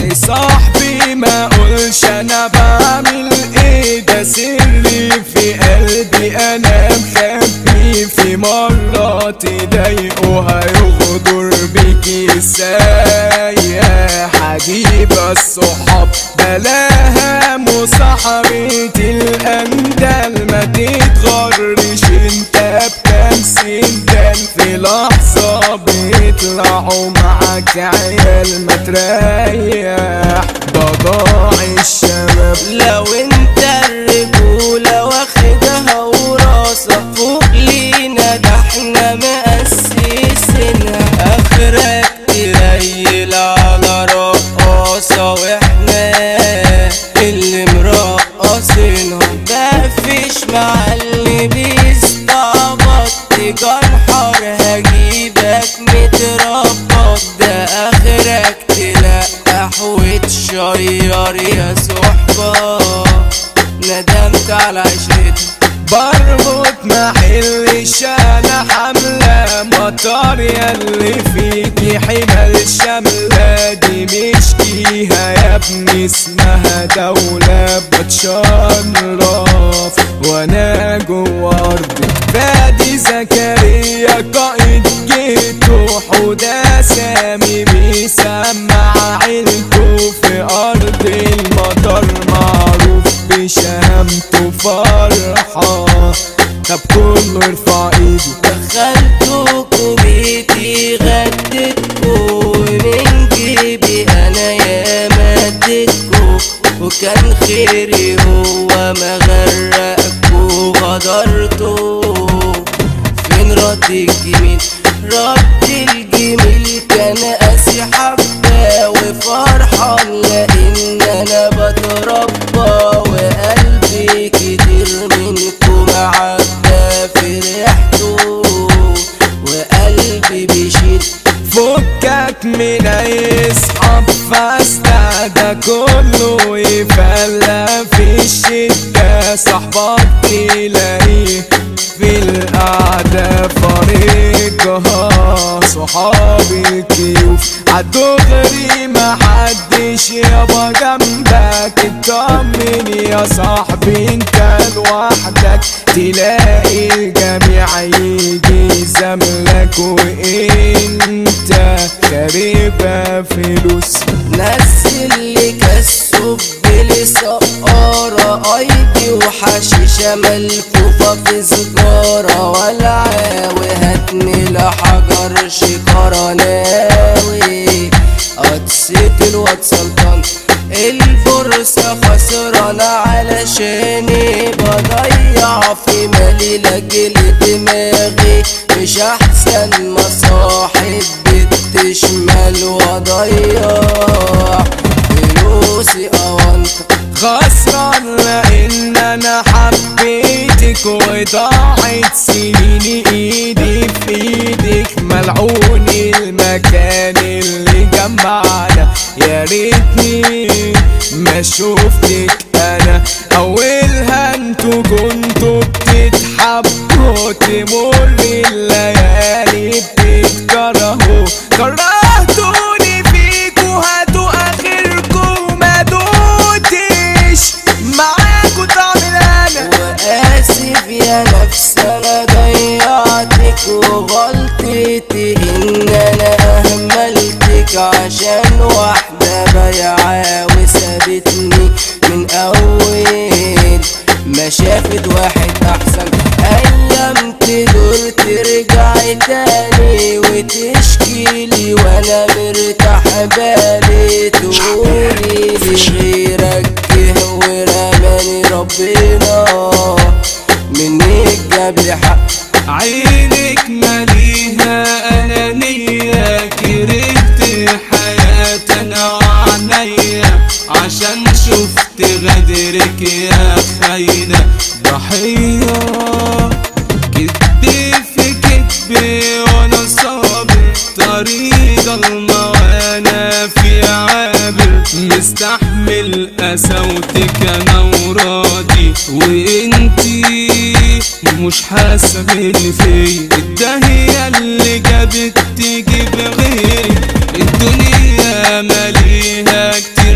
لصاحبي ما اقولش انا بعمل ايه ده سري في قلبي انا مخبي في مرة تضايقه هيغدر بيكي ازاي يا حبيب الصحاب بلاها مصاحبة الأندال ما تتغرش انت بكام سندال في لحظة بيطلعوا معاك عيال ما تريح بضاع الشباب لو انت الرجولة واخدها وراسك فوق لينا ده احنا مأسسينها اخرك تريل على رقاصة واحنا اللي مرقصينها مفيش مع اللي بيستعبط تجنحر هجيبك متربط ده اخرك تلقح وتشير يا صحبة ندمت على عشرتها بربط محلش انا حملة مطار ياللي فيكي حمل شملة دي مشكيها يا ابني اسمها دولة بتشرف وانا جوا ارضي فادي زكريا قائد جيته حوده سامي بيسمع عيلته في ارض المطر معروف بشهامته فرحة طب كله ارفع ايده دخلتكوا بيتي غدتكوا ومن جيبي انا يا مدتكوا وكان خيري هو ما غرقكوا غدرتوا فين رد الجميل رد الجميل كان قاسي حبة وفرحان لان انا بتربى وقلبي كتير منكم عدى فرحتوا وقلبي بيشيل فكك من اي اصحاب فاستا ده كله يفلى في الشدة صاحبك تلاقيه في القعدة فريقها صحابي كيوف عالدغري محدش يابا جنبك اطمن يا صاحبي انت لوحدك تلاقي الجميع يجي زملك وانت خاربة فلوس ناس اللي كسوا بلي سقارة ايدي وحشيشة ملفوفة في سجارة والعاوي هاتني لحجر شكارة ناوي قدسة الواد سلطان البورصة خسرانة علشاني بضيع في مالي لاجل دماغي مش احسن مصاحب بتشمل وضيع فلوسي اوانطة خسران لان انا حبيتك وضاعت سنين ايدي في ايدك ملعون المكان اللي جمعنا يا ريتني ما شفتك انا اولها انتوا كنتوا بتتحبوا تمر الليالي بتتكرهوا كرهتوني فيكوا هاتوا اخركم ما دوتش معاكوا طعم انا واسف يا نفس انا ضيعتك وغلطتي ان انا اهملتك عشان واحدة بيعة وسابتني من اول ما شافت واحد احسن ايام تدور ترجع تاني وتشكي لي وانا مرتاح بالي تقولي لي غيرك جه ورماني ربنا مني جاب لي حق عينك مليها انانية كرهت حياتنا وعنيا عشان شفت غدرك يا خاينة ضحية كدبي في كدبي وانا صابر طريق ضلمة وانا في عابر مستحمل قساوتك انا وراضي وانتي مش حاسه باللي فيا الدهية اللي جابت تجيب غيري الدنيا مليها كتير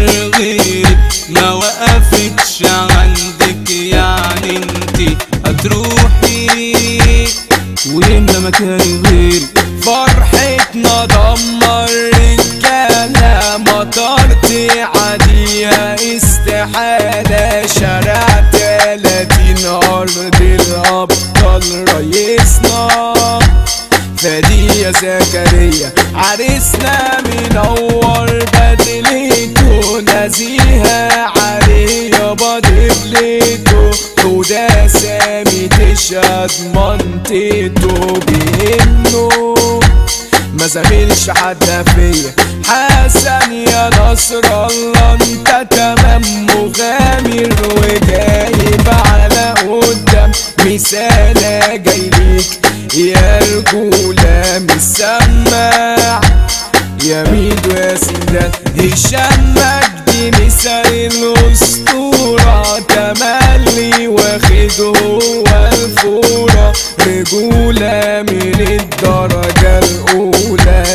نزيها عليه يابا دبلته وده سامي تشهد منطقته بانه ما زميلش حد فيا حسن يا نصر الله انت تمام مغامر وجايب على قدام مثال جاي ليك يا رجولة مش سماع يا ميدو يا سندان هشام مجدي مثال الأسطورة تملي واخد هو الفورة رجولة من الدرجة الأولى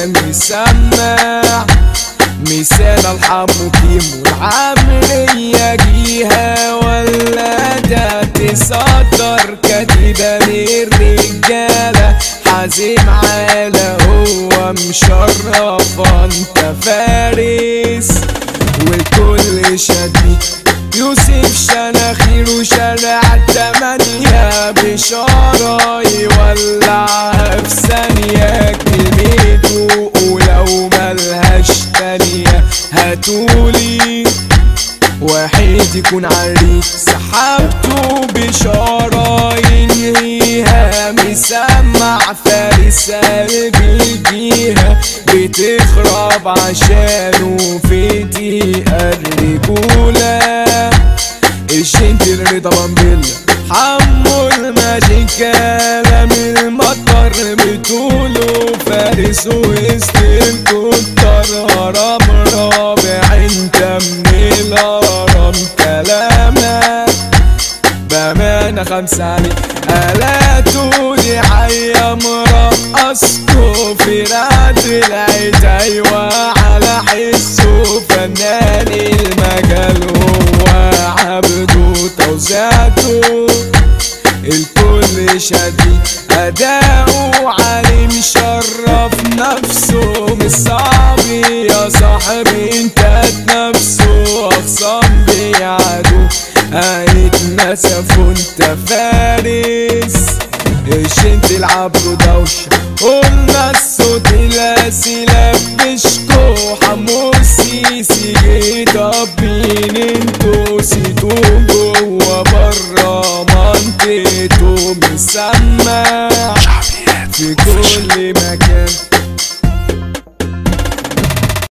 مسمع مثال الحمو كيمو العمرية جيها ولا ده تصدر كتيبة للرجالة حازم على هو مشرف انت فارس والكل شديد يوسف شناخير وشارع التمانية بشارة يولعها في ثانية كلمته ولو ملهاش تانية هاتولي واحد يكون عريق سحبته بشارة ينهيها مسمع فارس قلبي فيها بتخرب عشانه في دقيقة الرجولة الشنت الرضا بامبيلا حمو الماجيكالا من المطر بتقولوا فارس وسط الكتر هرم رابع انت من الهرم كلامك بأمانة خمسة عليك ألا تقولي حيا مرقصكو في رعد العيد أيوة على حسه فنان المجال هو عبده توزيعته الكل شديد أداؤه علي مشرف نفسه مش صعب يا صاحبي انت نفسه أخصام بيعدو هيتنسف وانت فارس ايش انت العبد دوشة قلنا الصوت الاسي لبشكو حموسي سيجي طبين انتو سيتو جوا برا منطقته مسمع في كل مكان